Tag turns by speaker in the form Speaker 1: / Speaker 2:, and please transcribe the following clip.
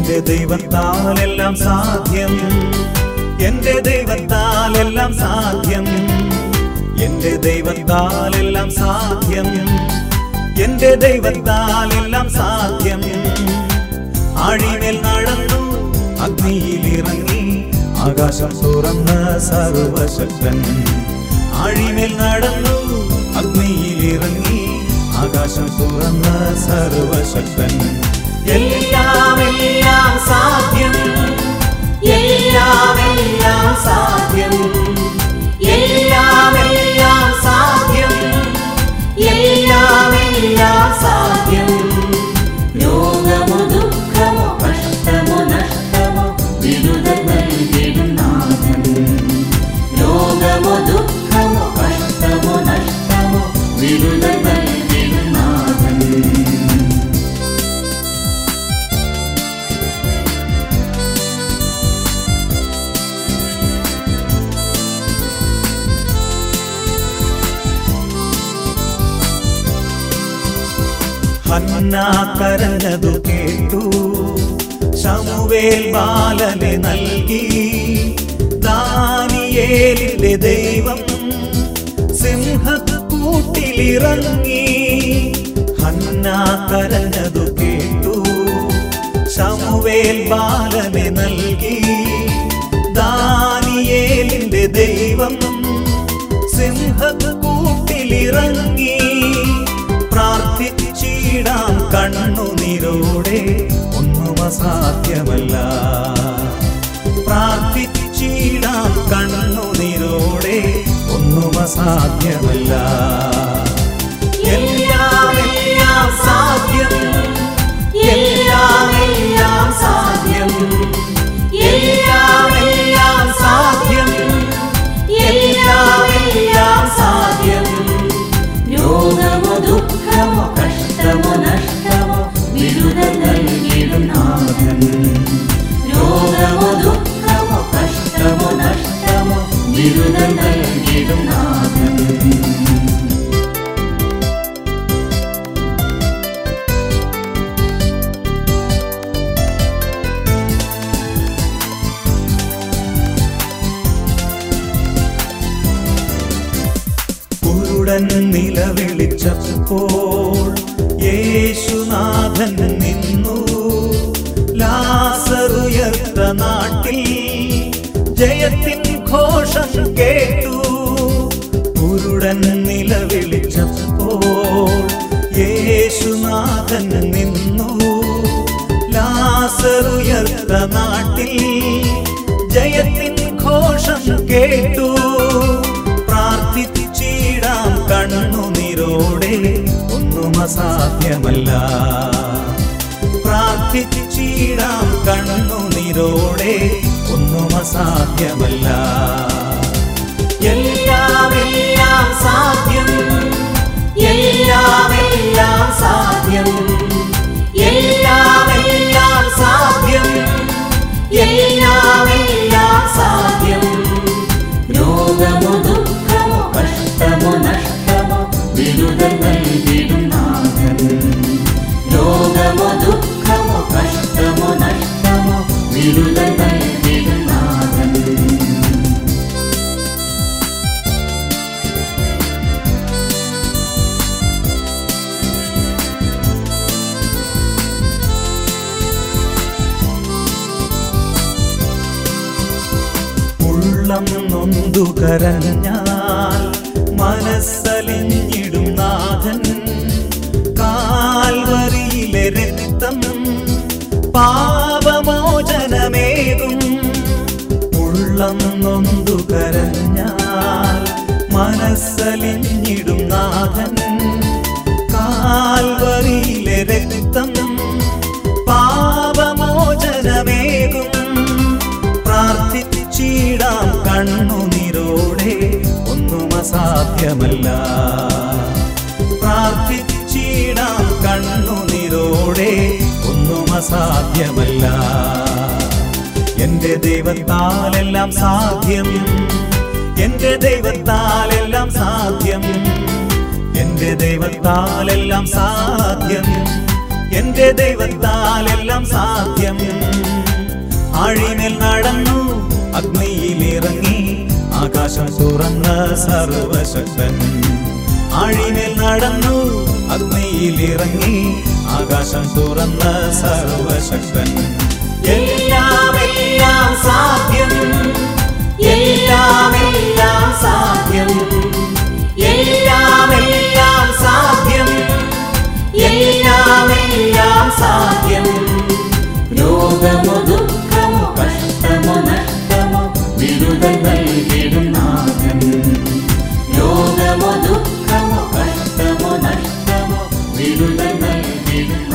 Speaker 1: എന്റെ ദൈവത്താൽ എല്ലാം സാധ്യം എന്റെ ദൈവത്താൽ എല്ലാം സാധ്യം എന്റെ ദൈവത്താൽ എല്ലാം സാധ്യം എന്റെ ദൈവത്താൽ എല്ലാം സാധ്യം ആഴിമേൽ നടന്നു അഗ്നിയിൽ ഇറങ്ങി ആകാശം തുറന്ന സർവശക്തൻ ആഴിമേൽ നടന്നു അഗ്നിയിൽ ഇറങ്ങി ആകാശം തുറന്ന സർവശക്തൻ എല്ലാം എല്ലാം സാധ്യം എല്ലാം എല്ലാം സാധ്യം എല്ലാം എല്ലാം സാധ്യം എല്ലാം എല്ലാം സാധ്യം
Speaker 2: രോഗമോ ദുഃഖമോ കഷ്ടമോ നഷ്ടമോ വിരുദ്ധ നൽകിടും നാഥൻ രോഗമോ ദുഃഖമോ കഷ്ടമോ നഷ്ടമോ വിരുദ്ധ നൽകിടും നാഥൻ
Speaker 1: ഹന്ന കരഞ്ഞതു കേട്ടു ശമുവേൽ ബാലനെ നൽകി ദാനിയേലിന്റെ ദൈവം സിംഹക്കൂട്ടിലിറങ്ങി ഹന്ന കരഞ്ഞതു കേട്ടു ശമുവേൽ ബാലനെ നൽകി ദാനിയേലിന്റെ ദൈവം സിംഹക്കൂട്ടിലിറങ്ങി പ്രാർത്ഥിച്ചിടാം കണ്ണുനീരോടെ ഒന്നും അസാധ്യമല്ല പ്രാർത്ഥിച്ചിടാം കണ്ണുനീരോടെ ഒന്നും അസാധ്യമല്ല എല്ലാം എല്ലാം സാധ്യം എല്ലാം എല്ലാം സാധ്യം എല്ലാം എല്ലാം സാധ്യം എല്ലാം എല്ലാം സാധ്യം
Speaker 2: രോഗമോ ദുഃഖമോ കഷ്ടമോ നഷ്ടമോ വിരുദ്ധ നൽകിടും നാഥൻ രോഗമോ ദുഃഖമോ കഷ്ടമോ നഷ്ടമോ വിരുദ്ധ നൽകിടും നാഥൻ
Speaker 1: കുരുടൻ നിലവിളിച്ചപ്പോൾ യേശുനാഥൻ നിന്നു ലാസറുയർത്ത നാട്ടിൽ ജയത്തിൻ ഘോഷം കേട്ടു കുരുടൻ നിലവിളിച്ചപ്പോൾ യേശുനാഥൻ നിന്നു ലാസറുയർത്ത നാട്ടിൽ ജയത്തിൻ ഘോഷം കേട്ടു പ്രാർത്ഥിച്ചിടാം കണ്ണുനീരോടെ ഒന്നും അസാധ്യമല്ല പ്രാർത്ഥിച്ചിടാം കണ്ണുനീരോടെ ഒന്നും അസാധ്യമല്ല എല്ലാം എല്ലാം സാധ്യം എല്ലാം എല്ലാം സാധ്യം എല്ലാം എല്ലാം സാധ്യം എല്ലാം എല്ലാം സാധ്യം
Speaker 2: രോഗമോ ദുഃഖമോ കഷ്ടമോ നഷ്ടമോ വിരുദ്ധ നൽകിടും നാഥൻ രോഗമോ ദുഃഖമോ കഷ്ടമോ നഷ്ടമോ വിരുദ്ധ നൽകിടും നാഥൻ
Speaker 1: ഉള്ളം നൊന്തു കരഞ്ഞാൽ മനസ്സലിഞ്ഞിടും നാഥൻ കാൽവരിയിലെ രക്തം പാപമോചനമേകും ഉള്ളം നൊന്തു കരഞ്ഞാൽ മനസ്സലിഞ്ഞിടും നാഥൻ കാൽവരിയിലെ രക്തം പാപമോചനമേകും പ്രാർത്ഥിച്ചിടാം കണ്ണുനീരോടെ ഒന്നും അസാധ്യമല്ല പ്രാർത്ഥിച്ചിടാം കണ്ണുനീരോടെ ഒന്നും അസാധ്യമല്ല എന്റെ ദൈവത്താലെല്ലാം സാധ്യം എന്റെ ദൈവത്താലെല്ലാം സാധ്യം എന്റെ ദൈവത്താലെല്ലാം സാധ്യം എന്റെ ദൈവത്താൽ എല്ലാം സാധ്യം ആഴിമേൽ നടന്നു അഗ്നിയിലിറങ്ങി ആകാശം തുറന്ന സർവശക്തൻ ആഴിമേൽ നടന്നു അഗ്നിയിലിറങ്ങി ആകാശം തുറന്ന സർവശക്തൻ എല്ലാം എല്ലാം സാധ്യം എല്ലാം എല്ലാം സാധ്യം എല്ലാം എല്ലാം സാധ്യം എല്ലാം എല്ലാം സാധ്യം
Speaker 2: രോഗമോ ദുഃഖമോ കഷ്ടമോ നഷ്ടമോ വിടുതൽ നൽകിടും നാഥൻ രോഗമോ ദുഃഖമോ കഷ്ടമോ നഷ്ടമോ വിടുതൽ നൽകിടും